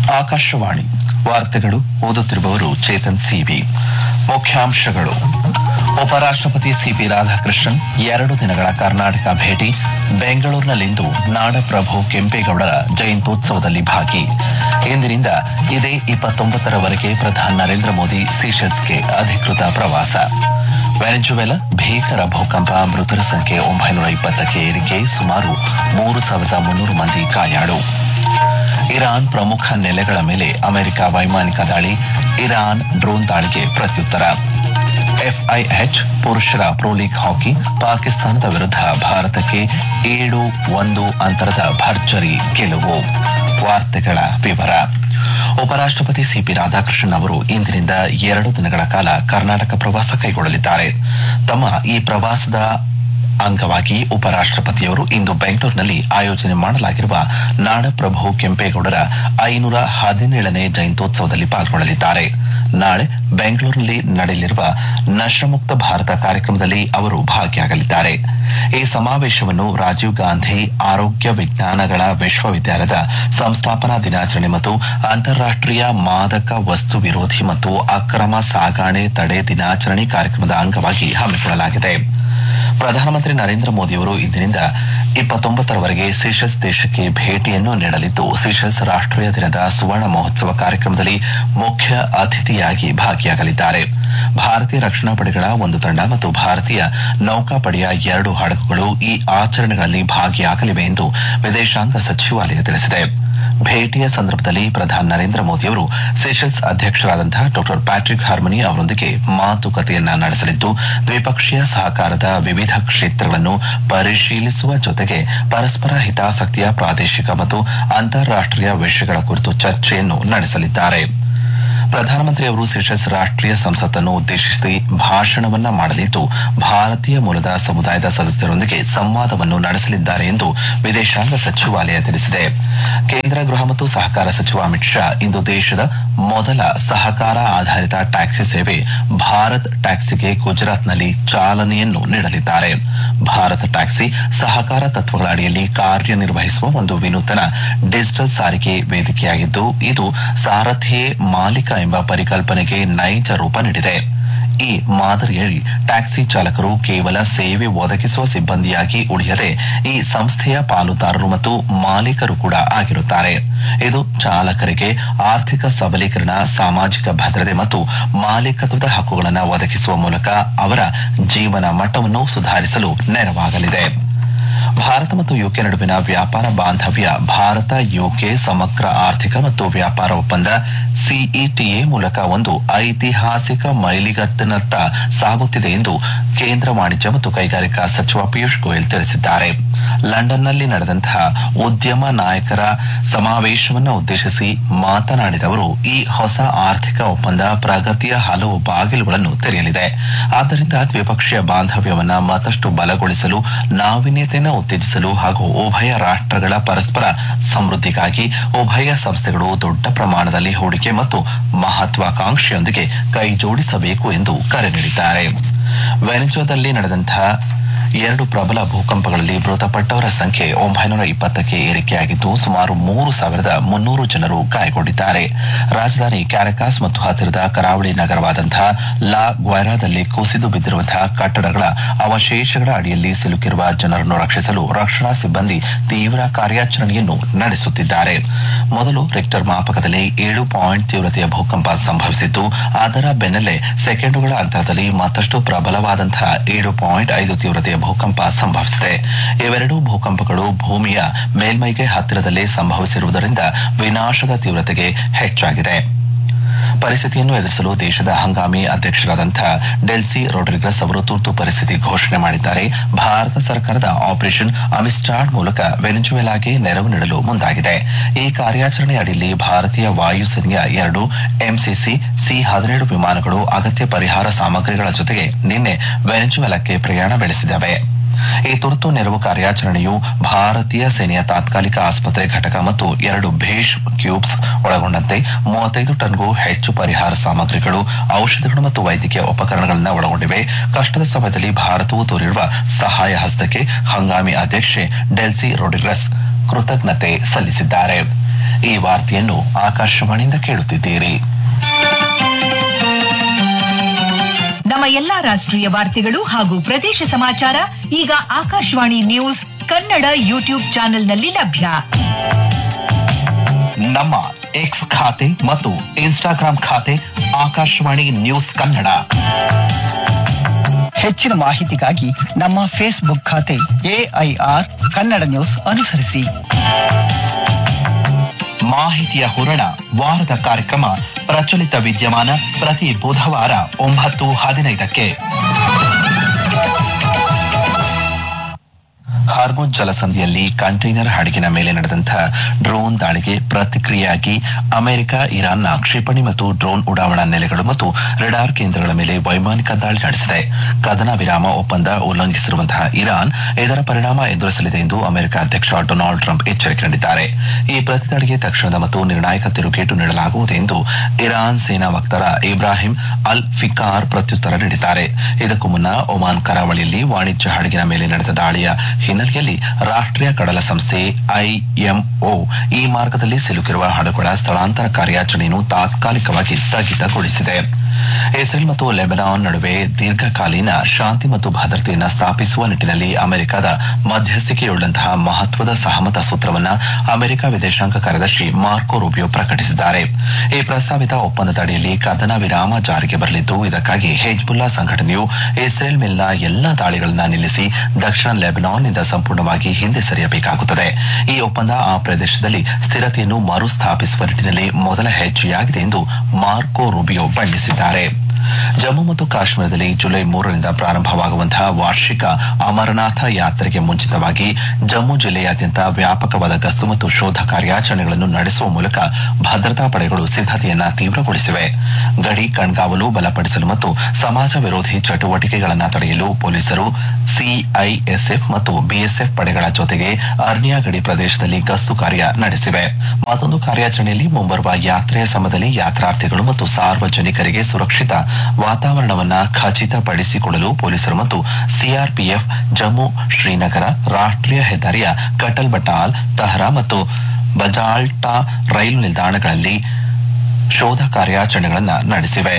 ಆಕಾಶವಾಣಿ ವಾರ್ತೆಗಳು ಓದುತ್ತಿರುವವರು ಚೇತನ್ ಸಿಬಿ ಮುಖ್ಯಾಂಶಗಳು ಉಪರಾಷ್ಟಪತಿ ಸಿಪಿ ರಾಧಾಕೃಷ್ಣನ್ ಎರಡು ದಿನಗಳ ಕರ್ನಾಟಕ ಭೇಟಿ ಬೆಂಗಳೂರಿನಲ್ಲಿಂದು ನಾಡಪ್ರಭು ಕೆಂಪೇಗೌಡರ ಜಯಂತ್ಯೋತ್ಸವದಲ್ಲಿ ಭಾಗಿ ಇಂದಿನಿಂದ ಇದೇ ಇಪ್ಪತ್ತೊಂಬತ್ತರವರೆಗೆ ಪ್ರಧಾನಿ ನರೇಂದ್ರ ಮೋದಿ ಸೀಶೆಲ್ಸ್ಗೆ ಅಧಿಕೃತ ಪ್ರವಾಸ ವೆನೆಜುವೆಲಾ ಭೀಕರ ಭೂಕಂಪ ಮೃತರ ಸಂಖ್ಯೆ ಒಂಬೈನೂರ ಇಪ್ಪತ್ತಕ್ಕೆ ಏರಿಕೆ ಸುಮಾರು ಮೂರು ಸಾವಿರದ ಮುನ್ನೂರು ಮಂದಿ ಗಾಯಾಳು ಇರಾನ್ ಪ್ರಮುಖ ನೆಲೆಗಳ ಮೇಲೆ ಅಮೆರಿಕ ವೈಮಾನಿಕ ದಾಳಿ ಇರಾನ್ ಡ್ರೋನ್ ದಾಳಿಗೆ ಪ್ರತ್ಯುತ್ತರ ಎಫ್ಐಎಚ್ ಪುರುಷರ ಪ್ರೊ ಲೀಗ್ ಹಾಕಿ ಪಾಕಿಸ್ತಾನದ ವಿರುದ್ಧ ಭಾರತಕ್ಕೆ ಏಳು ಒಂದು ಅಂತರದ ಭರ್ಜರಿ ಗೆಲುವು ವಾರ್ತೆಗಳ ವಿವರ ಉಪರಾಷ್ಟಪತಿ ಸಿಪಿ ರಾಧಾಕೃಷ್ಣನ್ ಅವರು ಇಂದಿನಿಂದ ಎರಡು ದಿನಗಳ ಕಾಲ ಕರ್ನಾಟಕ ಪ್ರವಾಸ ಕೈಗೊಳ್ಳಲಿದ್ದಾರೆ ತಮ್ಮ ಈ ಪ್ರವಾಸದ ಅಂಗವಾಗಿ ಉಪರಾಷ್ಟಪತಿಯವರು ಇಂದು ಬೆಂಗಳೂರಿನಲ್ಲಿ ಆಯೋಜನೆ ಮಾಡಲಾಗಿರುವ ನಾಡಪ್ರಭು ಕೆಂಪೇಗೌಡರ ಐನೂರ ಹದಿನೇಳನೇ ಜಯಂತ್ಯೋತ್ಸವದಲ್ಲಿ ಪಾಲ್ಗೊಳ್ಳಲಿದ್ದಾರೆ ನಾಳೆ ಬೆಂಗಳೂರಿನಲ್ಲಿ ನಡೆಯಲಿರುವ ನಶಮುಕ್ತ ಭಾರತ ಕಾರ್ಯಕ್ರಮದಲ್ಲಿ ಅವರು ಭಾಗಿಯಾಗಲಿದ್ದಾರೆ ಈ ಸಮಾವೇಶವನ್ನು ರಾಜೀವ್ ಗಾಂಧಿ ಆರೋಗ್ಯ ವಿಜ್ಞಾನಗಳ ವಿಶ್ವವಿದ್ಯಾಲಯದ ಸಂಸ್ಥಾಪನಾ ದಿನಾಚರಣೆ ಮತ್ತು ಅಂತಾರಾಷ್ಟೀಯ ಮಾದಕ ವಸ್ತು ವಿರೋಧಿ ಮತ್ತು ಅಕ್ರಮ ಸಾಗಾಣೆ ತಡೆ ದಿನಾಚರಣೆ ಕಾರ್ಯಕ್ರಮದ ಅಂಗವಾಗಿ ಹಮ್ಮಿಕೊಳ್ಳಲಾಗಿದೆ ಪ್ರಧಾನಮಂತ್ರಿ ನರೇಂದ್ರ ಮೋದಿಯವರು ಇಂದಿನಿಂದ ಇಪ್ಪತ್ತೊಂಬತ್ತರವರೆಗೆ ಸೀಶೆಲ್ಸ್ ದೇಶಕ್ಕೆ ಭೇಟಿಯನ್ನು ನೀಡಲಿದ್ದು ಸೀಶೆಲ್ಸ್ ರಾಷ್ಟೀಯ ದಿನದ ಸುವರ್ಣ ಮಹೋತ್ಸವ ಕಾರ್ಯಕ್ರಮದಲ್ಲಿ ಮುಖ್ಯ ಅತಿಥಿಯಾಗಿ ಭಾಗಿಯಾಗಲಿದ್ದಾರೆ ಭಾರತೀಯ ರಕ್ಷಣಾ ಪಡೆಗಳ ಒಂದು ತಂಡ ಮತ್ತು ಭಾರತೀಯ ನೌಕಾಪಡೆಯ ಎರಡು ಹಡಗುಗಳು ಈ ಆಚರಣೆಗಳಲ್ಲಿ ಭಾಗಿಯಾಗಲಿವೆ ಎಂದು ವಿದೇಶಾಂಗ ಸಚಿವಾಲಯ ತಿಳಿಸಿದೆ ಭೇಟಿಯ ಸಂದರ್ಭದಲ್ಲಿ ಪ್ರಧಾನಿ ನರೇಂದ್ರ ಮೋದಿಯವರು ಸೆಷಲ್ಸ್ ಅಧ್ಯಕ್ಷರಾದಂತಹ ಡಾ ಪ್ಯಾಟ್ರಿಕ್ ಹಾರ್ಮನಿ ಅವರೊಂದಿಗೆ ಮಾತುಕತೆಯನ್ನ ನಡೆಸಲಿದ್ದು ದ್ವಿಪಕ್ಷೀಯ ಸಹಕಾರದ ವಿವಿಧ ಕ್ಷೇತ್ರಗಳನ್ನು ಪರಿಶೀಲಿಸುವ ಜೊತೆಗೆ ಪರಸ್ಪರ ಹಿತಾಸಕ್ತಿಯ ಪ್ರಾದೇಶಿಕ ಮತ್ತು ಅಂತಾರಾಷ್ಟೀಯ ವಿಷಯಗಳ ಕುರಿತು ಚರ್ಚೆಯನ್ನು ನಡೆಸಲಿದ್ದಾರೆ ಪ್ರಧಾನಮಂತ್ರಿ ಅವರು ಸೆಷಲ್ಸ್ ರಾಷ್ಟೀಯ ಸಂಸತ್ತನ್ನು ಉದ್ದೇಶಿಸಿ ಭಾಷಣವನ್ನ ಮಾಡಲಿದ್ದು ಭಾರತೀಯ ಮೂಲದ ಸಮುದಾಯದ ಸದಸ್ಯರೊಂದಿಗೆ ಸಂವಾದವನ್ನು ನಡೆಸಲಿದ್ದಾರೆ ಎಂದು ವಿದೇಶಾಂಗ ಸಚಿವಾಲಯ ತಿಳಿಸಿದೆ ಕೇಂದ್ರ ಗೃಹ ಮತ್ತು ಸಹಕಾರ ಸಚಿವ ಅಮಿತ್ ಶಾ ಇಂದು ದೇಶದ ಮೊದಲ ಸಹಕಾರ ಆಧಾರಿತ ಟ್ಯಾಕ್ಸಿ ಸೇವೆ ಭಾರತ್ ಟ್ಯಾಕ್ಸಿಗೆ ಗುಜರಾತ್ನಲ್ಲಿ ಚಾಲನೆಯನ್ನು ನೀಡಲಿದ್ದಾರೆ ಭಾರತ ಟ್ಯಾಕ್ಸಿ ಸಹಕಾರ ತತ್ವಗಳ ಅಡಿಯಲ್ಲಿ ಕಾರ್ಯನಿರ್ವಹಿಸುವ ಒಂದು ವಿನೂತನ ಡಿಜಿಟಲ್ ಸಾರಿಗೆ ವೇದಿಕೆಯಾಗಿದ್ದು ಇದು ಸಾರಥಿಯೇ ಮಾಲೀಕ ಎಂಬ ಪರಿಕಲ್ಪನೆಗೆ ನೈಜ ರೂಪ ನೀಡಿದೆ ಈ ಮಾದರಿಯಲ್ಲಿ ಟ್ಯಾಕ್ಸಿ ಚಾಲಕರು ಕೇವಲ ಸೇವೆ ಒದಗಿಸುವ ಸಿಬ್ಬಂದಿಯಾಗಿ ಉಳಿಯದೆ ಈ ಸಂಸ್ಥೆಯ ಪಾಲುದಾರರು ಮತ್ತು ಮಾಲೀಕರು ಕೂಡ ಆಗಿರುತ್ತಾರೆ ಇದು ಚಾಲಕರಿಗೆ ಆರ್ಥಿಕ ಸಬಲೀಕರಣ ಸಾಮಾಜಿಕ ಭದ್ರತೆ ಮತ್ತು ಮಾಲೀಕತ್ವದ ಹಕ್ಕುಗಳನ್ನು ಒದಗಿಸುವ ಮೂಲಕ ಅವರ ಜೀವನ ಮಟ್ಟವನ್ನು ಸುಧಾರಿಸಲು ನೆರವಾಗಲಿದೆ ಭಾರತ ಮತ್ತು ಯುಕೆ ನಡುವಿನ ವ್ಯಾಪಾರ ಬಾಂಧವ್ಯ ಭಾರತ ಯುಕೆ ಸಮಗ್ರ ಆರ್ಥಿಕ ಮತ್ತು ವ್ಯಾಪಾರ ಒಪ್ಪಂದ ಸಿಇಟಿಎ ಮೂಲಕ ಒಂದು ಐತಿಹಾಸಿಕ ಮೈಲಿಗತ್ತಿನತ್ತ ಸಾಗುತ್ತಿದೆ ಎಂದು ಕೇಂದ್ರ ವಾಣಿಜ್ಯ ಮತ್ತು ಕೈಗಾರಿಕಾ ಸಚಿವ ಪಿಯೂಷ್ ಗೋಯಲ್ ತಿಳಿಸಿದ್ದಾರೆ ಲಂಡನ್ನಲ್ಲಿ ನಡೆದಂತಹ ಉದ್ಯಮ ನಾಯಕರ ಸಮಾವೇಶವನ್ನು ಉದ್ದೇಶಿಸಿ ಮಾತನಾಡಿದ ಅವರು ಈ ಹೊಸ ಆರ್ಥಿಕ ಒಪ್ಪಂದ ಪ್ರಗತಿಯ ಹಲವು ಬಾಗಿಲುಗಳನ್ನು ತೆರೆಯಲಿದೆ ಆದ್ದರಿಂದ ದ್ವಿಪಕ್ಷೀಯ ಬಾಂಧವ್ಯವನ್ನ ಮತ್ತಷ್ಟು ಬಲಗೊಳಿಸಲು ನಾವೀನ್ಯತೆಯನ್ನು ಉತ್ತೇಜಿಸಲು ಹಾಗೂ ಉಭಯ ರಾಷ್ಟ್ರಗಳ ಪರಸ್ಪರ ಸಮೃದ್ಧಿಗಾಗಿ ಉಭಯ ಸಂಸ್ಥೆಗಳು ದೊಡ್ಡ ಪ್ರಮಾಣದಲ್ಲಿ ಹೂಡಿಕೆ ಮತ್ತು ಮಹತ್ವಾಕಾಂಕ್ಷೆಯೊಂದಿಗೆ ಕೈಜೋಡಿಸಬೇಕು ಎಂದು ಕರೆ ನೀಡಿದ್ದಾರೆ ವೆನೆಜುವಾದಲ್ಲಿ ನಡೆದಂತಹ ಎರಡು ಪ್ರಬಲ ಭೂಕಂಪಗಳಲ್ಲಿ ಮೃತಪಟ್ಟವರ ಸಂಖ್ಯೆ ಒಂಬೈನೂರ ಇಪ್ಪತ್ತಕ್ಕೆ ಏರಿಕೆಯಾಗಿದ್ದು ಸುಮಾರು ಮೂರು ಸಾವಿರದ ಮುನ್ನೂರು ಜನರು ಗಾಯಗೊಂಡಿದ್ದಾರೆ ರಾಜಧಾನಿ ಕ್ಯಾರಕಾಸ್ ಮತ್ತು ಹತ್ತಿರದ ಕರಾವಳಿ ನಗರವಾದಂತಹ ಲಾ ಗ್ವೈರಾದಲ್ಲಿ ಕುಸಿದು ಬಿದ್ದಿರುವಂತಹ ಕಟ್ಟಡಗಳ ಅವಶೇಷಗಳ ಅಡಿಯಲ್ಲಿ ಸಿಲುಕಿರುವ ಜನರನ್ನು ರಕ್ಷಿಸಲು ರಕ್ಷಣಾ ಸಿಬ್ಬಂದಿ ತೀವ್ರ ಕಾರ್ಯಾಚರಣೆಯನ್ನು ನಡೆಸುತ್ತಿದ್ದಾರೆ ಮೊದಲು ರಿಕ್ಟರ್ ಮಾಪಕದಲ್ಲಿ ಏಳು ಪಾಯಿಂಟ್ ತೀವ್ರತೆಯ ಭೂಕಂಪ ಸಂಭವಿಸಿದ್ದು ಅದರ ಬೆನ್ನಲ್ಲೇ ಸೆಕೆಂಡುಗಳ ಅಂತರದಲ್ಲಿ ಮತ್ತಷ್ಟು ಪ್ರಬಲವಾದಂತಹ ಏಳು ಪಾಯಿಂಟ್ ಐದು ತೀವ್ರತೆಯ ಭೂಕಂಪ ಸಂಭವಿಸಿದೆ ಇವೆರಡೂ ಭೂಕಂಪಗಳು ಭೂಮಿಯ ಮೇಲ್ಮೈಗೆ ಹತ್ತಿರದಲ್ಲೇ ಸಂಭವಿಸಿರುವುದರಿಂದ ವಿನಾಶದ ತೀವ್ರತೆಗೆ ಹೆಚ್ಚಾಗಿದೆ ಪರಿಸ್ಥಿತಿಯನ್ನು ಎದುರಿಸಲು ದೇಶದ ಹಂಗಾಮಿ ಅಧ್ಯಕ್ಷರಾದಂತಹ ಡೆಲ್ಸಿ ರೊಡ್ರಿಗಸ್ ಅವರು ತುರ್ತು ಪರಿಸ್ಥಿತಿ ಘೋಷಣೆ ಮಾಡಿದ್ದಾರೆ ಭಾರತ ಸರ್ಕಾರದ ಆಪರೇಷನ್ ಅಮಿಸ್ಟಾಡ್ ಮೂಲಕ ವೆನೆಜುವೆಲಾಗೆ ನೆರವು ನೀಡಲು ಮುಂದಾಗಿದೆ ಈ ಕಾರ್ಯಾಚರಣೆ ಅಡಿಯಲ್ಲಿ ಭಾರತೀಯ ವಾಯುಸೇನೆಯ ಎರಡು ಎಂಸಿಸಿ ಸಿ ಹದಿನೇಳು ವಿಮಾನಗಳು ಅಗತ್ಯ ಪರಿಹಾರ ಸಾಮಗ್ರಿಗಳ ಜೊತೆಗೆ ನಿನ್ನೆ ವೆನೆಜುವೆಲಾಕ್ಕೆ ಪ್ರಯಾಣ ಬೆಳೆಸಿದವೆ ಈ ತುರ್ತು ನೆರವು ಕಾರ್ಯಾಚರಣೆಯು ಭಾರತೀಯ ಸೇನೆಯ ತಾತ್ಕಾಲಿಕ ಆಸ್ಪತ್ರೆ ಘಟಕ ಮತ್ತು ಎರಡು ಭೇಷ್ ಕ್ಯೂಬ್ಸ್ ಒಳಗೊಂಡಂತೆ ಮೂವತ್ತೈದು ಟನ್ಗೂ ಹೆಚ್ಚು ಪರಿಹಾರ ಸಾಮಗ್ರಿಗಳು ಔಷಧಿಗಳು ಮತ್ತು ವೈದ್ಯಕೀಯ ಉಪಕರಣಗಳನ್ನು ಒಳಗೊಂಡಿವೆ ಕಷ್ಟದ ಸಮಯದಲ್ಲಿ ಭಾರತವು ತೋರಿರುವ ಸಹಾಯ ಹಸ್ತಕ್ಕೆ ಹಂಗಾಮಿ ಅಧ್ಯಕ್ಷೆ ಡೆಲ್ಸಿ ರೊಡ್ರಿಗಸ್ ಕೃತಜ್ಞತೆ ಸಲ್ಲಿಸಿದ್ದಾರೆ ಈ ವಾರ್ತೆಯನ್ನು ಆಕಾಶವಾಣಿಯಿಂದ ಕೇಳುತ್ತಿದ್ದೀರಿ ನಮ್ಮ ಎಲ್ಲಾ ರಾಷ್ಟ್ರೀಯ ವಾರ್ತೆಗಳು ಹಾಗೂ ಪ್ರದೇಶ ಸಮಾಚಾರ ಈಗ ಆಕಾಶವಾಣಿ ನ್ಯೂಸ್ ಕನ್ನಡ ಯೂಟ್ಯೂಬ್ ಚಾನೆಲ್ನಲ್ಲಿ ಲಭ್ಯ ನಮ್ಮ ಎಕ್ಸ್ ಖಾತೆ ಮತ್ತು ಇನ್ಸ್ಟಾಗ್ರಾಂ ಖಾತೆ ಆಕಾಶವಾಣಿ ನ್ಯೂಸ್ ಕನ್ನಡ ಹೆಚ್ಚಿನ ಮಾಹಿತಿಗಾಗಿ ನಮ್ಮ ಫೇಸ್ಬುಕ್ ಖಾತೆ ಎಐಆರ್ ಕನ್ನಡ ನ್ಯೂಸ್ ಅನುಸರಿಸಿ ಮಾಹಿತಿಯ ಹೂರಣ ವಾರದ ಕಾರ್ಯಕ್ರಮ ಪ್ರಚಲಿತ ವಿದ್ಯಮಾನ ಪ್ರತಿ ಬುಧವಾರ ಒಂಬತ್ತು ಹದಿನೈದಕ್ಕೆ ಹಾರ್ಮೋನ್ ಜಲಸಂಧಿಯಲ್ಲಿ ಕಂಟೈನರ್ ಹಡಗಿನ ಮೇಲೆ ನಡೆದಂತಹ ಡ್ರೋನ್ ದಾಳಿಗೆ ಪ್ರತಿಕ್ರಿಯೆಯಾಗಿ ಅಮೆರಿಕ ಇರಾನ್ನ ಕ್ಷಿಪಣಿ ಮತ್ತು ಡ್ರೋನ್ ಉಡಾವಣಾ ನೆಲೆಗಳು ಮತ್ತು ರೆಡಾರ್ ಕೇಂದ್ರಗಳ ಮೇಲೆ ವೈಮಾನಿಕ ದಾಳಿ ನಡೆಸಿದೆ ಕದನ ವಿರಾಮ ಒಪ್ಪಂದ ಉಲ್ಲಂಘಿಸಿರುವಂತಹ ಇರಾನ್ ಇದರ ಪರಿಣಾಮ ಎದುರಿಸಲಿದೆ ಎಂದು ಅಮೆರಿಕ ಅಧ್ಯಕ್ಷ ಡೊನಾಲ್ಡ್ ಟ್ರಂಪ್ ಎಚ್ಚರಿಕೆ ನೀಡಿದ್ದಾರೆ ಈ ಪ್ರತಿದಾಳಿಗೆ ತಕ್ಷಣದ ಮತ್ತು ನಿರ್ಣಾಯಕ ತಿರುಗೇಟು ನೀಡಲಾಗುವುದು ಎಂದು ಇರಾನ್ ಸೇನಾ ವಕ್ತಾರ ಇಬ್ರಾಹಿಂ ಅಲ್ ಫಿಕಾರ್ ಪ್ರತ್ಯುತ್ತರ ನೀಡಿದ್ದಾರೆ ಇದಕ್ಕೂ ಮುನ್ನ ಒಮಾನ್ ಕರಾವಳಿಯಲ್ಲಿ ವಾಣಿಜ್ಯ ಹಡಗಿನ ಮೇಲೆ ನಡೆದ ದಾಳಿಯ ಹಿನ್ನೆಲೆಯಲ್ಲಿ ರಾಷ್ಟ್ರೀಯ ಕಡಲ ಸಂಸ್ಥೆ ಐಎಂಒ ಈ ಮಾರ್ಗದಲ್ಲಿ ಸಿಲುಕಿರುವ ಹಡಗುಗಳ ಸ್ಥಳಾಂತರ ಕಾರ್ಯಾಚರಣೆಯನ್ನು ತಾತ್ಕಾಲಿಕವಾಗಿ ಸ್ಥಗಿತಗೊಳಿಸಿದೆ ಇಸ್ರೇಲ್ ಮತ್ತು ಲೆಬನಾನ್ ನಡುವೆ ದೀರ್ಘಕಾಲೀನ ಶಾಂತಿ ಮತ್ತು ಭದ್ರತೆಯನ್ನು ಸ್ಥಾಪಿಸುವ ನಿಟ್ಟಿನಲ್ಲಿ ಅಮೆರಿಕದ ಮಧ್ಯಸ್ಥಿಕೆಯುಳ್ಳಂತಹ ಮಹತ್ವದ ಸಹಮತ ಸೂತ್ರವನ್ನ ಅಮೆರಿಕ ವಿದೇಶಾಂಗ ಕಾರ್ಯದರ್ಶಿ ಮಾರ್ಕೋ ರೂಬಿಯೋ ಪ್ರಕಟಿಸಿದ್ದಾರೆ ಈ ಪ್ರಸ್ತಾವಿತ ಒಪ್ಪಂದದ ಅಡಿಯಲ್ಲಿ ಕದನ ವಿರಾಮ ಜಾರಿಗೆ ಬರಲಿದ್ದು ಇದಕ್ಕಾಗಿ ಹೆಜ್ಬುಲ್ಲಾ ಸಂಘಟನೆಯು ಇಸ್ರೇಲ್ ಮೇಲಿನ ಎಲ್ಲಾ ದಾಳಿಗಳನ್ನು ನಿಲ್ಲಿಸಿ ದಕ್ಷಿಣ ಲೆಬನಾನ್ನಿಂದ ಸಂಪೂರ್ಣವಾಗಿ ಹಿಂದೆ ಸರಿಯಬೇಕಾಗುತ್ತದೆ ಈ ಒಪ್ಪಂದ ಆ ಪ್ರದೇಶದಲ್ಲಿ ಸ್ಥಿರತೆಯನ್ನು ಮರುಸ್ಥಾಪಿಸುವ ನಿಟ್ಟಿನಲ್ಲಿ ಮೊದಲ ಹೆಜ್ಜೆಯಾಗಿದೆ ಎಂದು ಮಾರ್ಕೋ ರೂಬಿಯೋ ಬಣ್ಣಿಸಿದ್ದಾರೆ ಜಮ್ಮು ಮತ್ತು ಕಾಶ್ಮೀರದಲ್ಲಿ ಜುಲೈ ಮೂರರಿಂದ ಪ್ರಾರಂಭವಾಗುವಂತಹ ವಾರ್ಷಿಕ ಅಮರನಾಥ ಯಾತ್ರೆಗೆ ಮುಂಚಿತವಾಗಿ ಜಮ್ಮು ಜಿಲ್ಲೆಯಾದ್ಯಂತ ವ್ಯಾಪಕವಾದ ಗಸ್ತು ಮತ್ತು ಶೋಧ ಕಾರ್ಯಾಚರಣೆಗಳನ್ನು ನಡೆಸುವ ಮೂಲಕ ಭದ್ರತಾ ಪಡೆಗಳು ಸಿದ್ದತೆಯನ್ನ ತೀವ್ರಗೊಳಿಸಿವೆ ಗಡಿ ಕಣ್ಗಾವಲು ಬಲಪಡಿಸಲು ಮತ್ತು ಸಮಾಜ ವಿರೋಧಿ ಚಟುವಟಿಕೆಗಳನ್ನು ತಡೆಯಲು ಪೊಲೀಸರು ಸಿಐಎಸ್ಎಫ್ ಮತ್ತು ಬಿಎಸ್ಎಫ್ ಪಡೆಗಳ ಜೊತೆಗೆ ಅರ್ನಿಯಾ ಗಡಿ ಪ್ರದೇಶದಲ್ಲಿ ಗಸ್ತು ಕಾರ್ಯ ನಡೆಸಿವೆ ಮತ್ತೊಂದು ಕಾರ್ಯಾಚರಣೆಯಲ್ಲಿ ಮುಂಬರುವ ಯಾತ್ರೆಯ ಸಮಯದಲ್ಲಿ ಯಾತ್ರಾರ್ಥಿಗಳು ಮತ್ತು ಸಾರ್ವಜನಿಕರಿಗೆ ಸುರಕ್ಷಿತ ವಾತಾವರಣವನ್ನ ಖಚಿತಪಡಿಸಿಕೊಳ್ಳಲು ಪೊಲೀಸರು ಮತ್ತು ಸಿಆರ್ಪಿಎಫ್ ಜಮ್ಮು ಶ್ರೀನಗರ ರಾಷ್ಟ್ರೀಯ ಹೆದ್ದಾರಿಯ ಕಟಲ್ ಬಟಾಲ್ ತಹರಾ ಮತ್ತು ಬಜಾಲ್ಟಾ ರೈಲು ನಿಲ್ದಾಣಗಳಲ್ಲಿ ಶೋಧ ಕಾರ್ಯಾಚರಣೆಗಳನ್ನು ನಡೆಸಿವೆ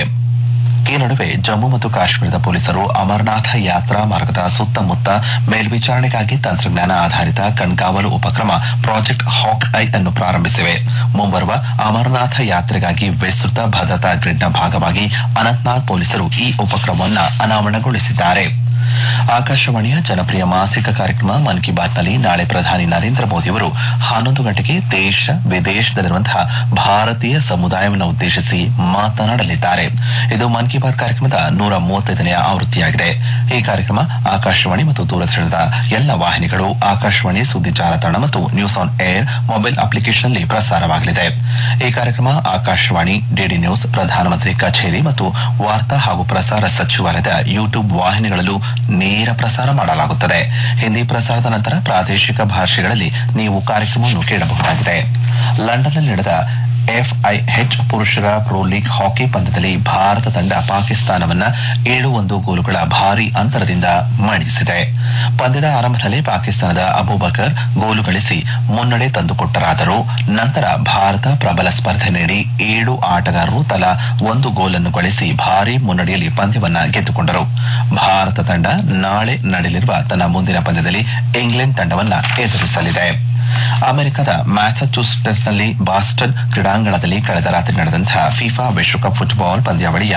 ಈ ನಡುವೆ ಜಮ್ಮು ಮತ್ತು ಕಾಶ್ಮೀರದ ಪೊಲೀಸರು ಅಮರನಾಥ ಯಾತ್ರಾ ಮಾರ್ಗದ ಸುತ್ತಮುತ್ತ ಮೇಲ್ವಿಚಾರಣೆಗಾಗಿ ತಂತ್ರಜ್ಞಾನ ಆಧಾರಿತ ಕಣ್ಗಾವಲು ಉಪಕ್ರಮ ಪ್ರಾಜೆಕ್ಟ್ ಹಾಕ್ ಐ ಅನ್ನು ಪ್ರಾರಂಭಿಸಿವೆ ಮುಂಬರುವ ಅಮರನಾಥ ಯಾತ್ರೆಗಾಗಿ ವಿಸ್ತೃತ ಭದ್ರತಾ ಗ್ರಿಡ್ನ ಭಾಗವಾಗಿ ಅನಂತನಾಗ್ ಪೊಲೀಸರು ಈ ಉಪಕ್ರಮವನ್ನು ಅನಾವರಣಗೊಳಿಸಿದ್ದಾರೆ ಆಕಾಶವಾಣಿಯ ಜನಪ್ರಿಯ ಮಾಸಿಕ ಕಾರ್ಯಕ್ರಮ ಮನ್ ಕಿ ಬಾತ್ನಲ್ಲಿ ನಾಳೆ ಪ್ರಧಾನಿ ನರೇಂದ್ರ ಮೋದಿಯವರು ಹನ್ನೊಂದು ಗಂಟೆಗೆ ದೇಶ ವಿದೇಶದಲ್ಲಿರುವಂತಹ ಭಾರತೀಯ ಸಮುದಾಯವನ್ನು ಉದ್ದೇಶಿಸಿ ಮಾತನಾಡಲಿದ್ದಾರೆ ಇದು ಮನ್ ಕಿ ಬಾತ್ ಕಾರ್ಯಕ್ರಮದ ನೂರ ಮೂವತ್ತೈದನೆಯ ಆವೃತ್ತಿಯಾಗಿದೆ ಈ ಕಾರ್ಯಕ್ರಮ ಆಕಾಶವಾಣಿ ಮತ್ತು ದೂರದರ್ಶನದ ಎಲ್ಲ ವಾಹಿನಿಗಳು ಆಕಾಶವಾಣಿ ಸುದ್ದಿ ಜಾಲತಾಣ ಮತ್ತು ನ್ಯೂಸ್ ಆನ್ ಏರ್ ಮೊಬೈಲ್ ಅಪ್ಲಿಕೇಶನ್ನಲ್ಲಿ ಪ್ರಸಾರವಾಗಲಿದೆ ಈ ಕಾರ್ಯಕ್ರಮ ಆಕಾಶವಾಣಿ ಡಿಡಿ ನ್ಯೂಸ್ ಪ್ರಧಾನಮಂತ್ರಿ ಕಚೇರಿ ಮತ್ತು ವಾರ್ತಾ ಹಾಗೂ ಪ್ರಸಾರ ಸಚಿವಾಲಯದ ಯೂಟ್ಯೂಬ್ ವಾಹಿನಿಗಳಲ್ಲೂ ನೇರ ಪ್ರಸಾರ ಮಾಡಲಾಗುತ್ತದೆ ಹಿಂದಿ ಪ್ರಸಾರದ ನಂತರ ಪ್ರಾದೇಶಿಕ ಭಾಷೆಗಳಲ್ಲಿ ನೀವು ಕಾರ್ಯಕ್ರಮವನ್ನು ಕೇಳಬಹುದಾಗಿದೆ ಲಂಡನ್ನಲ್ಲಿ ನಡೆದ ಎಫ್ಐಎಚ್ ಪುರುಷರ ಪ್ರೊ ಲೀಗ್ ಹಾಕಿ ಪಂದ್ಯದಲ್ಲಿ ಭಾರತ ತಂಡ ಪಾಕಿಸ್ತಾನವನ್ನ ಏಳು ಒಂದು ಗೋಲುಗಳ ಭಾರಿ ಅಂತರದಿಂದ ಮಣಿಸಿದೆ ಪಂದ್ಯದ ಆರಂಭದಲ್ಲಿ ಪಾಕಿಸ್ತಾನದ ಅಬೂಬಕರ್ ಗೋಲು ಗಳಿಸಿ ಮುನ್ನಡೆ ತಂದುಕೊಟ್ಟರಾದರೂ ನಂತರ ಭಾರತ ಪ್ರಬಲ ಸ್ಪರ್ಧೆ ನೀಡಿ ಏಳು ಆಟಗಾರರು ತಲಾ ಒಂದು ಗೋಲನ್ನು ಗಳಿಸಿ ಭಾರಿ ಮುನ್ನಡೆಯಲ್ಲಿ ಪಂದ್ಯವನ್ನ ಗೆದ್ದುಕೊಂಡರು ಭಾರತ ತಂಡ ನಾಳೆ ನಡೆಯಲಿರುವ ತನ್ನ ಮುಂದಿನ ಪಂದ್ಯದಲ್ಲಿ ಇಂಗ್ಲೆಂಡ್ ತಂಡವನ್ನ ಎದುರಿಸಲಿದೆ ಅಮೆರಿಕದ ಮ್ಯಾಸಚೂಸೆಟ್ಸ್ನಲ್ಲಿ ಬಾಸ್ಟನ್ ಕ್ರೀಡಾಂಗಣದಲ್ಲಿ ಕಳೆದ ರಾತ್ರಿ ನಡೆದಂತಹ ಫಿಫಾ ವಿಶ್ವಕಪ್ ಫುಟ್ಬಾಲ್ ಪಂದ್ಯಾವಳಿಯ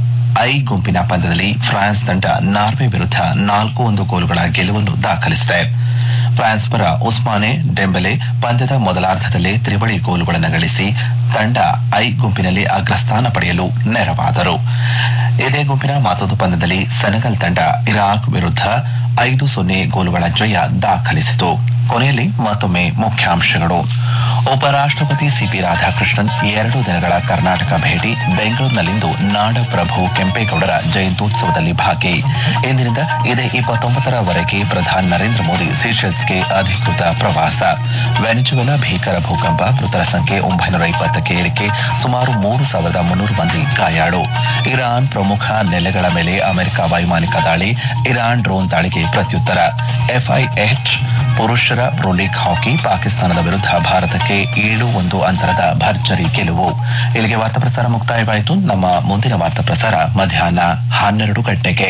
ಐ ಗುಂಪಿನ ಪಂದ್ಯದಲ್ಲಿ ಫ್ರಾನ್ಸ್ ತಂಡ ನಾರ್ವೆ ವಿರುದ್ಧ ನಾಲ್ಕು ಒಂದು ಗೋಲುಗಳ ಗೆಲುವನ್ನು ದಾಖಲಿಸಿದೆ ಫ್ರಾನ್ಸ್ ಪರ ಉಸ್ಮಾನೆ ಡೆಂಬೆಲೆ ಪಂದ್ಯದ ಮೊದಲಾರ್ಧದಲ್ಲೇ ತ್ರಿವಳಿ ಗೋಲುಗಳನ್ನು ಗಳಿಸಿ ತಂಡ ಐ ಗುಂಪಿನಲ್ಲಿ ಅಗ್ರಸ್ಥಾನ ಪಡೆಯಲು ನೆರವಾದರು ಇದೇ ಗುಂಪಿನ ಮತ್ತೊಂದು ಪಂದ್ಯದಲ್ಲಿ ಸೆನೆಗಲ್ ತಂಡ ಇರಾಕ್ ವಿರುದ್ಧ ಐದು ಸೊನ್ನೆ ಗೋಲುಗಳ ಜಯ ದಾಖಲಿಸಿತು ಕೊನೆಯಲ್ಲಿ ಮತ್ತೊಮ್ಮೆ ಮುಖ್ಯಾಂಶಗಳು ಉಪರಾಷ್ಟಪತಿ ಸಿಪಿ ರಾಧಾಕೃಷ್ಣನ್ ಎರಡು ದಿನಗಳ ಕರ್ನಾಟಕ ಭೇಟಿ ಬೆಂಗಳೂರಿನಲ್ಲಿಂದು ನಾಡಪ್ರಭು ಕೆಂಪೇಗೌಡರ ಜಯಂತ್ಯೋತ್ಸವದಲ್ಲಿ ಭಾಗಿ ಇಂದಿನಿಂದ ಇದೇ ಇಪ್ಪತ್ತೊಂಬತ್ತರವರೆಗೆ ಪ್ರಧಾನಿ ನರೇಂದ್ರ ಮೋದಿ ಸೀಶೆಲ್ಸ್ಗೆ ಅಧಿಕೃತ ಪ್ರವಾಸ ವೆನಿಜುವೆಲಾ ಭೀಕರ ಭೂಕಂಪ ಮೃತರ ಸಂಖ್ಯೆ ಒಂಬೈನೂರ ಇಪ್ಪತ್ತಕ್ಕೆ ಏರಿಕೆ ಸುಮಾರು ಮೂರು ಸಾವಿರದ ಮುನ್ನೂರು ಮಂದಿ ಗಾಯಾಳು ಇರಾನ್ ಪ್ರಮುಖ ನೆಲೆಗಳ ಮೇಲೆ ಅಮೆರಿಕ ವೈಮಾನಿಕ ದಾಳಿ ಇರಾನ್ ಡ್ರೋನ್ ದಾಳಿಗೆ ಪ್ರತ್ಯುತ್ತರ ಎಫ್ಐಎಚ್ ಪುರುಷರ ಪ್ರೊ ಲೀಗ್ ಹಾಕಿ ಪಾಕಿಸ್ತಾನದ ವಿರುದ್ಧ ಭಾರತಕ್ಕೆ ಏಳು ಒಂದು ಅಂತರದ ಭರ್ಜರಿ ಗೆಲುವು ಇಲ್ಲಿಗೆ ವಾರ್ತಾ ಪ್ರಸಾರ ಮುಕ್ತಾಯವಾಯಿತು ನಮ್ಮ ಮುಂದಿನ ವಾರ್ತಾ ಪ್ರಸಾರ ಮಧ್ಯಾಹ್ನ ಹನ್ನೆರಡು ಗಂಟೆಗೆ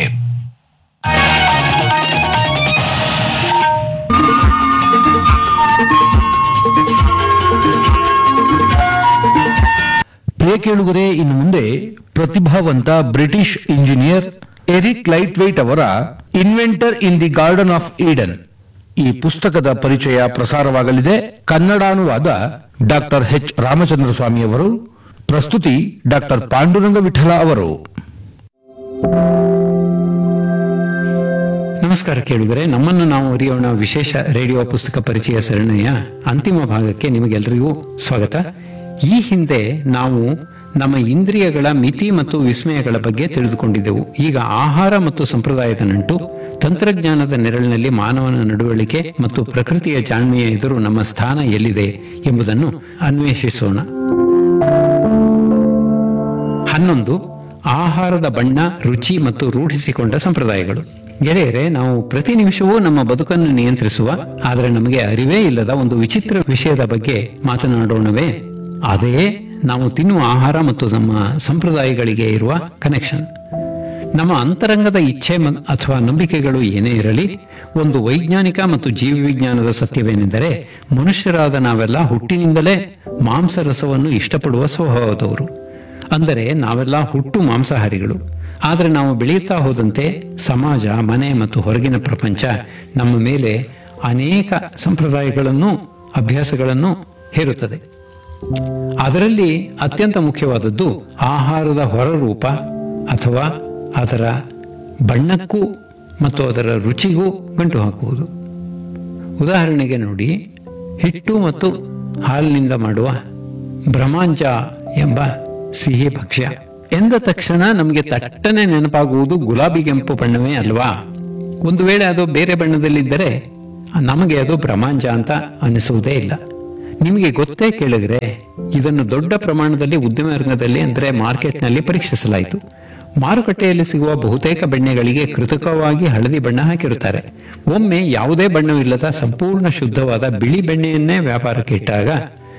ಪ್ರಿಯ ಕೇಳುಗರೆ ಇನ್ನು ಮುಂದೆ ಪ್ರತಿಭಾವಂತ British engineer Eric Laithwaite ಅವರ inventor in the garden of Eden ಈ ಪುಸ್ತಕದ ಪರಿಚಯ ಪ್ರಸಾರವಾಗಲಿದೆ ಕನ್ನಡಾನುವಾದ ಡಾಕ್ಟರ್ ಎಚ್ ರಾಮಚಂದ್ರ ಸ್ವಾಮಿ ಅವರು ಪ್ರಸ್ತುತಿ ಡಾಕ್ಟರ್ ಪಾಂಡುರಂಗ ವಿಠಲ ಅವರು ನಮಸ್ಕಾರ ಕೇಳುಗರೆ ನಮ್ಮನ್ನು ನಾವು ಅರಿಯೋಣ ವಿಶೇಷ ರೇಡಿಯೋ ಪುಸ್ತಕ ಪರಿಚಯ ಸರಣಿಯ ಅಂತಿಮ ಭಾಗಕ್ಕೆ ನಿಮಗೆಲ್ಲರಿಗೂ ಸ್ವಾಗತ ಈ ಹಿಂದೆ ನಾವು ನಮ್ಮ ಇಂದ್ರಿಯಗಳ ಮಿತಿ ಮತ್ತು ವಿಸ್ಮಯಗಳ ಬಗ್ಗೆ ತಿಳಿದುಕೊಂಡಿದ್ದೆವು ಈಗ ಆಹಾರ ಮತ್ತು ಸಂಪ್ರದಾಯದ ನಂಟು ತಂತ್ರಜ್ಞಾನದ ನೆರಳಿನಲ್ಲಿ ಮಾನವನ ನಡವಳಿಕೆ ಮತ್ತು ಪ್ರಕೃತಿಯ ಜಾಣ್ಮೆಯ ಎದುರು ನಮ್ಮ ಸ್ಥಾನ ಎಲ್ಲಿದೆ ಎಂಬುದನ್ನು ಅನ್ವೇಷಿಸೋಣ ಹನ್ನೊಂದು ಆಹಾರದ ಬಣ್ಣ ರುಚಿ ಮತ್ತು ರೂಢಿಸಿಕೊಂಡ ಸಂಪ್ರದಾಯಗಳು ಗೆಳೆಯರೆ ನಾವು ಪ್ರತಿ ನಿಮಿಷವೂ ನಮ್ಮ ಬದುಕನ್ನು ನಿಯಂತ್ರಿಸುವ ಆದರೆ ನಮಗೆ ಅರಿವೇ ಇಲ್ಲದ ಒಂದು ವಿಚಿತ್ರ ವಿಷಯದ ಬಗ್ಗೆ ಮಾತನಾಡೋಣವೇ ಅದೇ ನಾವು ತಿನ್ನುವ ಆಹಾರ ಮತ್ತು ನಮ್ಮ ಸಂಪ್ರದಾಯಗಳಿಗೆ ಇರುವ ಕನೆಕ್ಷನ್ ನಮ್ಮ ಅಂತರಂಗದ ಇಚ್ಛೆ ಮ- ಅಥವಾ ನಂಬಿಕೆಗಳು ಏನೇ ಇರಲಿ ಒಂದು ವೈಜ್ಞಾನಿಕ ಮತ್ತು ಜೀವವಿಜ್ಞಾನದ ಸತ್ಯವೇನೆಂದರೆ ಮನುಷ್ಯರಾದ ನಾವೆಲ್ಲ ಹುಟ್ಟಿನಿಂದಲೇ ಮಾಂಸರಸವನ್ನು ಇಷ್ಟಪಡುವ ಸ್ವಭಾವದವರು ಅಂದರೆ ನಾವೆಲ್ಲ ಹುಟ್ಟು ಮಾಂಸಾಹಾರಿಗಳು ಆದರೆ ನಾವು ಬೆಳೆಯುತ್ತಾ ಹೋದಂತೆ ಸಮಾಜ ಮನೆ ಮತ್ತು ಹೊರಗಿನ ಪ್ರಪಂಚ ನಮ್ಮ ಮೇಲೆ ಅನೇಕ ಸಂಪ್ರದಾಯಗಳನ್ನು ಅಭ್ಯಾಸಗಳನ್ನು ಹೇರುತ್ತದೆ ಅದರಲ್ಲಿ ಅತ್ಯಂತ ಮುಖ್ಯವಾದದ್ದು ಆಹಾರದ ಹೊರರೂಪ ಅಥವಾ ಅದರ ಬಣ್ಣಕ್ಕೂ ಮತ್ತು ಅದರ ರುಚಿಗೂ ಗಂಟು ಹಾಕುವುದು ಉದಾಹರಣೆಗೆ ನೋಡಿ ಹಿಟ್ಟು ಮತ್ತು ಹಾಲಿನಿಂದ ಮಾಡುವ ಭ್ರಮಾಂಜ ಎಂಬ ಸಿಹಿ ಭಕ್ಷ್ಯ ಎಂದ ತಕ್ಷಣ ನಮಗೆ ತಟ್ಟನೆ ನೆನಪಾಗುವುದು ಗುಲಾಬಿ ಕೆಂಪು ಬಣ್ಣವೇ ಅಲ್ವಾ ಒಂದು ವೇಳೆ ಅದು ಬೇರೆ ಬಣ್ಣದಲ್ಲಿದ್ದರೆ ನಮಗೆ ಅದು ಭ್ರಮಾಂಜ ಅಂತ ಅನಿಸುವುದೇ ಇಲ್ಲ ನಿಮಗೆ ಗೊತ್ತೇ ಕೇಳಿದ್ರೆ ಇದನ್ನು ದೊಡ್ಡ ಪ್ರಮಾಣದಲ್ಲಿ ಉದ್ಯಮ ರಂಗದಲ್ಲಿ ಅಂದರೆ ಮಾರ್ಕೆಟ್ನಲ್ಲಿ ಪರೀಕ್ಷಿಸಲಾಯಿತು ಮಾರುಕಟ್ಟೆಯಲ್ಲಿ ಸಿಗುವ ಬಹುತೇಕ ಬೆಣ್ಣೆಗಳಿಗೆ ಕೃತಕವಾಗಿ ಹಳದಿ ಬಣ್ಣ ಹಾಕಿರುತ್ತಾರೆ ಒಮ್ಮೆ ಯಾವುದೇ ಬಣ್ಣವಿಲ್ಲದ ಸಂಪೂರ್ಣ ಶುದ್ಧವಾದ ಬಿಳಿ ಬೆಣ್ಣೆಯನ್ನೇ ವ್ಯಾಪಾರಕ್ಕೆ ಇಟ್ಟಾಗ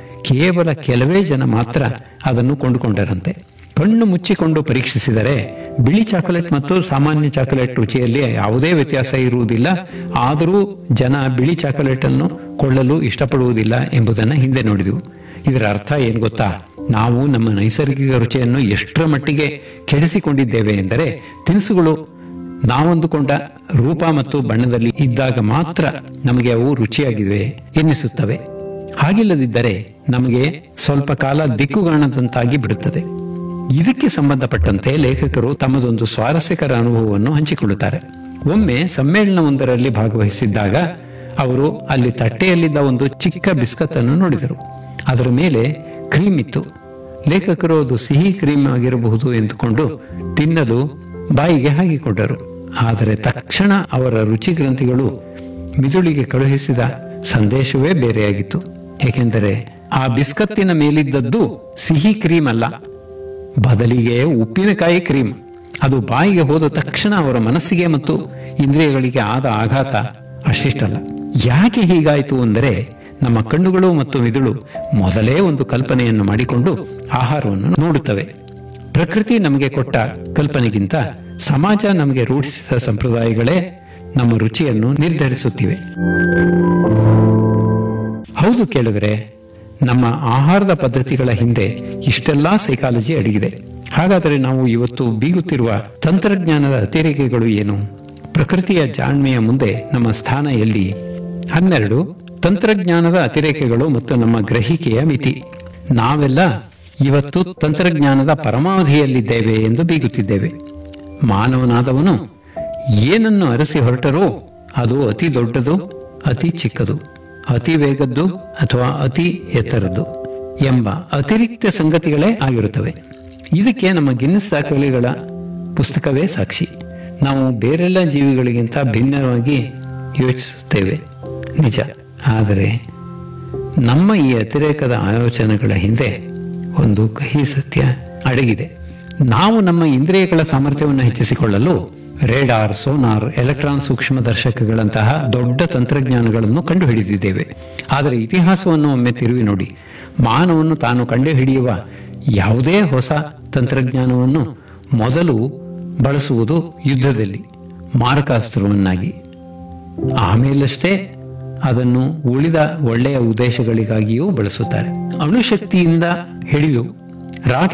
ಕೇವಲ ಕೆಲವೇ ಜನ ಮಾತ್ರ ಅದನ್ನು ಕೊಂಡುಕೊಂಡರಂತೆ ಕಣ್ಣು ಮುಚ್ಚಿಕೊಂಡು ಪರೀಕ್ಷಿಸಿದರೆ ಬಿಳಿ ಚಾಕೊಲೇಟ್ ಮತ್ತು ಸಾಮಾನ್ಯ ಚಾಕೊಲೇಟ್ ರುಚಿಯಲ್ಲಿ ಯಾವುದೇ ವ್ಯತ್ಯಾಸ ಇರುವುದಿಲ್ಲ ಆದರೂ ಜನ ಬಿಳಿ ಚಾಕೊಲೇಟ್ ಅನ್ನು ಕೊಳ್ಳಲು ಇಷ್ಟಪಡುವುದಿಲ್ಲ ಎಂಬುದನ್ನು ಹಿಂದೆ ನೋಡಿದೆವು ಇದರ ಅರ್ಥ ಏನು ಗೊತ್ತಾ ನಾವು ನಮ್ಮ ನೈಸರ್ಗಿಕ ರುಚಿಯನ್ನು ಎಷ್ಟರ ಮಟ್ಟಿಗೆ ಕೆಡಿಸಿಕೊಂಡಿದ್ದೇವೆ ಎಂದರೆ ತಿನಿಸುಗಳು ನಾವಂದುಕೊಂಡ ರೂಪ ಮತ್ತು ಬಣ್ಣದಲ್ಲಿ ಇದ್ದಾಗ ಮಾತ್ರ ನಮಗೆ ಅವು ರುಚಿಯಾಗಿವೆ ಎನ್ನಿಸುತ್ತವೆ ಹಾಗಿಲ್ಲದಿದ್ದರೆ ನಮಗೆ ಸ್ವಲ್ಪ ಕಾಲ ದಿಕ್ಕುಗಾಣದಂತಾಗಿ ಬಿಡುತ್ತದೆ ಇದಕ್ಕೆ ಸಂಬಂಧಪಟ್ಟಂತೆ ಲೇಖಕರು ತಮ್ಮದೊಂದು ಸ್ವಾರಸ್ಯಕರ ಅನುಭವವನ್ನು ಹಂಚಿಕೊಳ್ಳುತ್ತಾರೆ ಒಮ್ಮೆ ಸಮ್ಮೇಳನವೊಂದರಲ್ಲಿ ಭಾಗವಹಿಸಿದ್ದಾಗ ಅವರು ಅಲ್ಲಿ ತಟ್ಟೆಯಲ್ಲಿದ್ದ ಒಂದು ಚಿಕ್ಕ ಬಿಸ್ಕತ್ ಅನ್ನು ನೋಡಿದರು ಅದರ ಮೇಲೆ ಕ್ರೀಮ್ ಇತ್ತು ಲೇಖಕರು ಅದು ಸಿಹಿ ಕ್ರೀಮ್ ಆಗಿರಬಹುದು ಎಂದುಕೊಂಡು ತಿನ್ನಲು ಬಾಯಿಗೆ ಹಾಕಿಕೊಂಡರು ಆದರೆ ತಕ್ಷಣ ಅವರ ರುಚಿ ಗ್ರಂಥಿಗಳು ಮಿದುಳಿಗೆ ಕಳುಹಿಸಿದ ಸಂದೇಶವೇ ಬೇರೆಯಾಗಿತ್ತು ಏಕೆಂದರೆ ಆ ಬಿಸ್ಕತ್ತಿನ ಮೇಲಿದ್ದದ್ದು ಸಿಹಿ ಕ್ರೀಮ್ ಅಲ್ಲ ಬದಲಿಗೆ ಉಪ್ಪಿನಕಾಯಿ ಕ್ರೀಮ್ ಅದು ಬಾಯಿಗೆ ಹೋದ ತಕ್ಷಣ ಅವರ ಮನಸ್ಸಿಗೆ ಮತ್ತು ಇಂದ್ರಿಯಗಳಿಗೆ ಆದ ಆಘಾತ ಅಷ್ಟಿಷ್ಟಲ್ಲ ಯಾಕೆ ಹೀಗಾಯಿತು ಅಂದರೆ ನಮ್ಮ ಕಣ್ಣುಗಳು ಮತ್ತು ಮಿದುಳು ಮೊದಲೇ ಒಂದು ಕಲ್ಪನೆಯನ್ನು ಮಾಡಿಕೊಂಡು ಆಹಾರವನ್ನು ನೋಡುತ್ತವೆ ಪ್ರಕೃತಿ ನಮಗೆ ಕೊಟ್ಟ ಕಲ್ಪನೆಗಿಂತ ಸಮಾಜ ನಮಗೆ ರೂಢಿಸಿದ ಸಂಪ್ರದಾಯಗಳೇ ನಮ್ಮ ರುಚಿಯನ್ನು ನಿರ್ಧರಿಸುತ್ತಿವೆ ಹೌದು ಕೇಳಿದರೆ ನಮ್ಮ ಆಹಾರದ ಪದ್ಧತಿಗಳ ಹಿಂದೆ ಇಷ್ಟೆಲ್ಲಾ ಸೈಕಾಲಜಿ ಅಡಗಿದೆ ಹಾಗಾದರೆ ನಾವು ಇವತ್ತು ಬೀಗುತ್ತಿರುವ ತಂತ್ರಜ್ಞಾನದ ಅತಿರೇಕೆಗಳು ಏನು ಪ್ರಕೃತಿಯ ಜಾಣ್ಮೆಯ ಮುಂದೆ ನಮ್ಮ ಸ್ಥಾನ ಎಲ್ಲಿ ಹನ್ನೆರಡು ತಂತ್ರಜ್ಞಾನದ ಅತಿರೇಕೆಗಳು ಮತ್ತು ನಮ್ಮ ಗ್ರಹಿಕೆಯ ಮಿತಿ ನಾವೆಲ್ಲ ಇವತ್ತು ತಂತ್ರಜ್ಞಾನದ ಪರಮಾವಧಿಯಲ್ಲಿದ್ದೇವೆ ಎಂದು ಬೀಗುತ್ತಿದ್ದೇವೆ ಮಾನವನಾದವನು ಏನನ್ನು ಅರಸಿ ಹೊರಟರೋ ಅದು ಅತಿ ದೊಡ್ಡದು ಅತಿ ಚಿಕ್ಕದು ಅತಿ ವೇಗದ್ದು ಅಥವಾ ಅತಿ ಎತ್ತರದ್ದು ಎಂಬ ಅತಿರಿಕ್ತ ಸಂಗತಿಗಳೇ ಆಗಿರುತ್ತವೆ ಇದಕ್ಕೆ ನಮ್ಮ ಗಿನ್ನಿಸ್ ದಾಖಲೆಗಳ ಪುಸ್ತಕವೇ ಸಾಕ್ಷಿ ನಾವು ಬೇರೆಲ್ಲ ಜೀವಿಗಳಿಗಿಂತ ಭಿನ್ನವಾಗಿ ಯೋಚಿಸುತ್ತೇವೆ ನಿಜ ಆದರೆ ನಮ್ಮ ಈ ಅತಿರೇಕದ ಆಲೋಚನೆಗಳ ಹಿಂದೆ ಒಂದು ಕಹಿ ಸತ್ಯ ಅಡಗಿದೆ ನಾವು ನಮ್ಮ ಇಂದ್ರಿಯಗಳ ಸಾಮರ್ಥ್ಯವನ್ನು ಹೆಚ್ಚಿಸಿಕೊಳ್ಳಲು ರೇಡಾರ್ ಸೋನಾರ್ ಎಲೆಕ್ಟ್ರಾನ್ ಸೂಕ್ಷ್ಮದರ್ಶಕಗಳಂತಹ ದೊಡ್ಡ ತಂತ್ರಜ್ಞಾನಗಳನ್ನು ಕಂಡುಹಿಡಿದಿದ್ದೇವೆ ಆದರೆ ಇತಿಹಾಸವನ್ನು ಒಮ್ಮೆ ತಿರುವಿ ನೋಡಿ ಮಾನವನ್ನು ತಾನು ಕಂಡುಹಿಡಿಯುವ ಯಾವುದೇ ಹೊಸ ತಂತ್ರಜ್ಞಾನವನ್ನು ಮೊದಲು ಬಳಸುವುದು ಯುದ್ಧದಲ್ಲಿ ಮಾರಕಾಸ್ತ್ರವನ್ನಾಗಿ ಆಮೇಲಷ್ಟೇ ಅದನ್ನು ಉಳಿದ ಒಳ್ಳೆಯ ಉದ್ದೇಶಗಳಿಗಾಗಿಯೂ ಬಳಸುತ್ತಾರೆ ಅಣುಶಕ್ತಿಯಿಂದ ಹಿಡಿದು ರಾಕೆಟ್